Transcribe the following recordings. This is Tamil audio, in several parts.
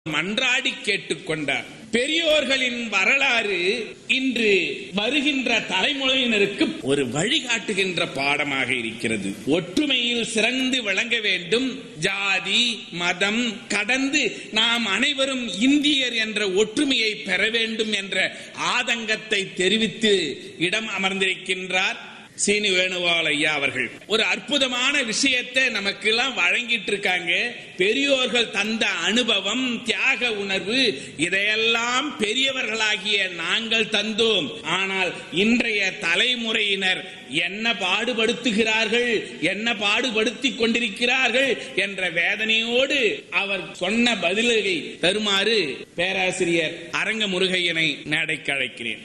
மன்றாடி கேட்டுக்கொண்டார் பெரியோர்களின் வரலாறு இன்று வருகின்ற தலைமுறையினருக்கு ஒரு வழிகாட்டுகின்ற பாடமாக இருக்கிறது ஒற்றுமையில் சிறந்து விளங்க வேண்டும் ஜாதி மதம் கடந்து நாம் அனைவரும் இந்தியர் என்ற ஒற்றுமையை பெற வேண்டும் என்ற ஆதங்கத்தை தெரிவித்து இடம் அமர்ந்திருக்கின்றார் சீனி வேணுகோபால் ஐயா அவர்கள் ஒரு அற்புதமான விஷயத்தை நமக்கு எல்லாம் வழங்கிட்டு இருக்காங்க பெரியோர்கள் தந்த அனுபவம் தியாக உணர்வு இதையெல்லாம் பெரியவர்களாகிய நாங்கள் தந்தோம் ஆனால் இன்றைய தலைமுறையினர் என்ன பாடுபடுத்துகிறார்கள் என்ன பாடுபடுத்திக் கொண்டிருக்கிறார்கள் என்ற வேதனையோடு அவர் சொன்ன பதிலை தருமாறு பேராசிரியர் அரங்க முருகையனை மேடைக்கு அழைக்கிறேன்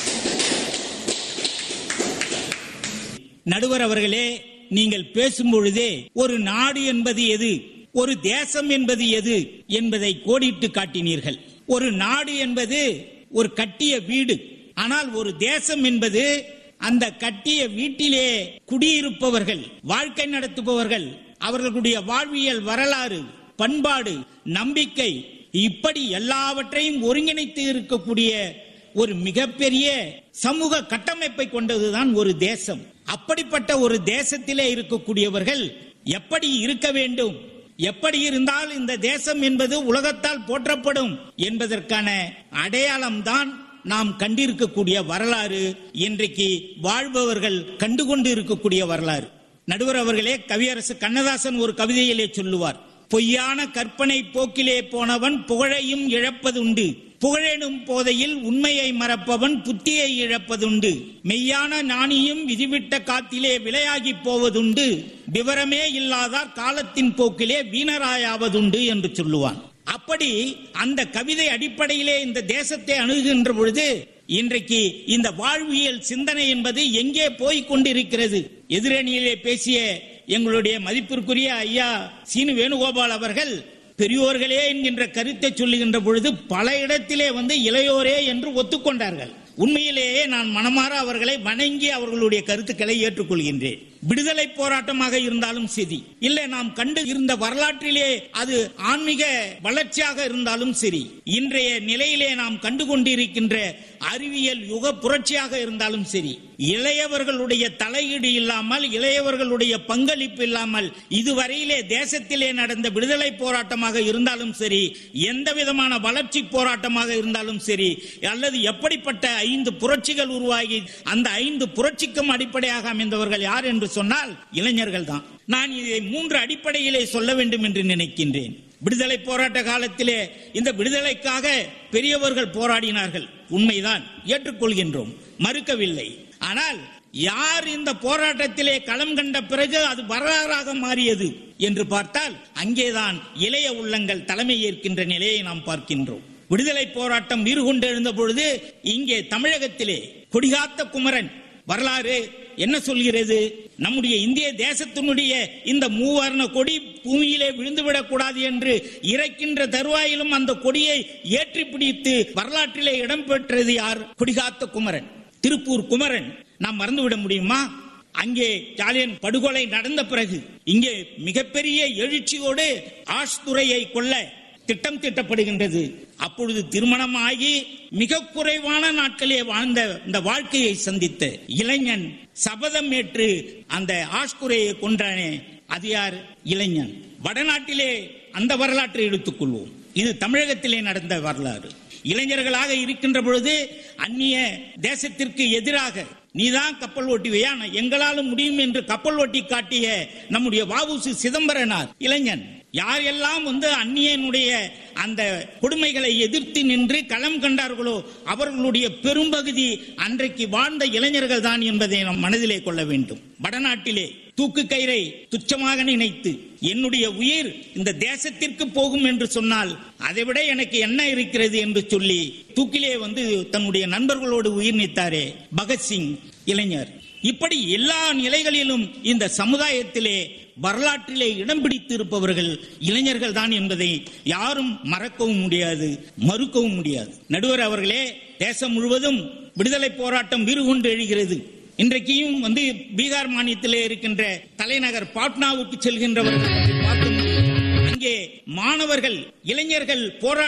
நடுவர் அவர்களே நீங்கள் பேசும் பொழுதே ஒரு நாடு என்பது எது ஒரு தேசம் என்பது எது என்பதை கோடிட்டு காட்டினீர்கள் ஒரு நாடு என்பது ஒரு கட்டிய வீடு ஆனால் ஒரு தேசம் என்பது அந்த கட்டிய வீட்டிலே குடியிருப்பவர்கள் வாழ்க்கை நடத்துபவர்கள் அவர்களுடைய வாழ்வியல் வரலாறு பண்பாடு நம்பிக்கை இப்படி எல்லாவற்றையும் ஒருங்கிணைத்து இருக்கக்கூடிய ஒரு மிகப்பெரிய சமூக கட்டமைப்பை கொண்டதுதான் ஒரு தேசம் அப்படிப்பட்ட ஒரு தேசத்திலே இருக்கக்கூடியவர்கள் எப்படி இருக்க வேண்டும் எப்படி இருந்தால் இந்த தேசம் என்பது உலகத்தால் போற்றப்படும் என்பதற்கான அடையாளம்தான் நாம் கண்டிருக்கக்கூடிய வரலாறு இன்றைக்கு வாழ்பவர்கள் கண்டுகொண்டு இருக்கக்கூடிய வரலாறு நடுவர் அவர்களே கவியரசு கண்ணதாசன் ஒரு கவிதையிலே சொல்லுவார் பொய்யான கற்பனை போக்கிலே போனவன் புகழையும் இழப்பதுண்டு புகழெனும் போதையில் உண்மையை மறப்பவன் புத்தியை இழப்பதுண்டு மெய்யான ஞானியும் விதிவிட்ட காத்திலே விலையாகி போவதுண்டு விவரமே இல்லாதார் காலத்தின் போக்கிலே வீணராயாவதுண்டு என்று சொல்லுவான் அப்படி அந்த கவிதை அடிப்படையிலே இந்த தேசத்தை அணுகுகின்ற பொழுது இன்றைக்கு இந்த வாழ்வியல் சிந்தனை என்பது எங்கே போய் கொண்டிருக்கிறது எதிரணியிலே பேசிய எங்களுடைய மதிப்பிற்குரிய ஐயா சீனு வேணுகோபால் அவர்கள் பெரியோர்களே என்கின்ற கருத்தை சொல்லுகின்ற பொழுது பல இடத்திலே வந்து இளையோரே என்று ஒத்துக்கொண்டார்கள் உண்மையிலேயே நான் மனமாற அவர்களை வணங்கி அவர்களுடைய கருத்துக்களை ஏற்றுக்கொள்கின்றேன் விடுதலை போராட்டமாக இருந்தாலும் சரி இல்லை நாம் கண்டு இருந்த வரலாற்றிலே அது ஆன்மீக வளர்ச்சியாக இருந்தாலும் சரி இன்றைய நிலையிலே நாம் கண்டு கொண்டிருக்கின்ற அறிவியல் யுக புரட்சியாக இருந்தாலும் சரி இளையவர்களுடைய தலையீடு இல்லாமல் இளையவர்களுடைய பங்களிப்பு இல்லாமல் இதுவரையிலே தேசத்திலே நடந்த விடுதலை போராட்டமாக இருந்தாலும் சரி எந்த விதமான வளர்ச்சி போராட்டமாக இருந்தாலும் சரி அல்லது எப்படிப்பட்ட ஐந்து புரட்சிகள் உருவாகி அந்த ஐந்து புரட்சிக்கும் அடிப்படையாக அமைந்தவர்கள் யார் என்று சொன்னால் இளைஞர்கள் தான் நான் இதை மூன்று அடிப்படையிலே சொல்ல வேண்டும் என்று நினைக்கின்றேன் விடுதலை போராட்ட காலத்திலே இந்த விடுதலைக்காக பெரியவர்கள் போராடினார்கள் உண்மைதான் ஏற்றுக்கொள்கின்றோம் மறுக்கவில்லை ஆனால் யார் இந்த போராட்டத்திலே களம் கண்ட பிறகு அது வரலாறாக மாறியது என்று பார்த்தால் அங்கேதான் இளைய உள்ளங்கள் தலைமை ஏற்கின்ற நிலையை நாம் பார்க்கின்றோம் விடுதலை போராட்டம் வீறு கொண்டு எழுந்த பொழுது இங்கே தமிழகத்திலே கொடிகாத்த குமரன் வரலாறு என்ன சொல்கிறது நம்முடைய இந்திய தேசத்தினுடைய இந்த மூவர்ண கொடி பூமியிலே விழுந்துவிடக் கூடாது என்று இறைக்கின்ற தருவாயிலும் அந்த கொடியை ஏற்றி பிடித்து வரலாற்றிலே இடம்பெற்றது யார் கொடிகாத்த குமரன் திருப்பூர் குமரன் நாம் மறந்துவிட முடியுமா அங்கே ஜாலியன் படுகொலை நடந்த பிறகு இங்கே மிகப்பெரிய எழுச்சியோடு ஆஷ்துறையை கொல்ல திட்டம் திட்டப்படுகின்றது அப்பொழுது திருமணம் ஆகி மிக குறைவான நாட்களே வாழ்ந்த இந்த வாழ்க்கையை சந்தித்த இளைஞன் சபதம் ஏற்று அந்த ஆஷ்குரையை கொன்றானே அது யார் இளைஞன் வடநாட்டிலே அந்த வரலாற்றை எடுத்துக்கொள்வோம் இது தமிழகத்திலே நடந்த வரலாறு இளைஞர்களாக இருக்கின்ற பொழுது அந்நிய தேசத்திற்கு எதிராக நீதான் கப்பல் ஓட்டுவையா எங்களாலும் முடியும் என்று கப்பல் ஓட்டி காட்டிய நம்முடைய வாவுசு சிதம்பரனார் இளைஞன் யாரெல்லாம் வந்து அந்நியனுடைய அந்த கொடுமைகளை எதிர்த்து நின்று களம் கண்டார்களோ அவர்களுடைய பெரும்பகுதி அன்றைக்கு வாழ்ந்த இளைஞர்கள் தான் என்பதை நாம் மனதிலே கொள்ள வேண்டும் வடநாட்டிலே தூக்கு கயிறை துச்சமாக நினைத்து என்னுடைய உயிர் இந்த தேசத்திற்கு போகும் என்று சொன்னால் அதைவிட எனக்கு என்ன இருக்கிறது என்று சொல்லி தூக்கிலே வந்து தன்னுடைய நண்பர்களோடு உயிர் நீத்தாரே பகத்சிங் இளைஞர் இப்படி எல்லா நிலைகளிலும் இந்த சமுதாயத்திலே வரலாற்றிலே இடம் பிடித்து இருப்பவர்கள் இளைஞர்கள் தான் என்பதை யாரும் மறக்கவும் முடியாது மறுக்கவும் முடியாது நடுவர் அவர்களே தேசம் முழுவதும் விடுதலை போராட்டம் வீறுகொண்டு எழுகிறது இன்றைக்கும் வந்து பீகார் மாநிலத்திலே இருக்கின்ற தலைநகர் பாட்னாவுக்கு செல்கின்றவர்கள் பார்க்க முடியும். அங்கே மாணவர்கள் இளைஞர்கள் போராட்ட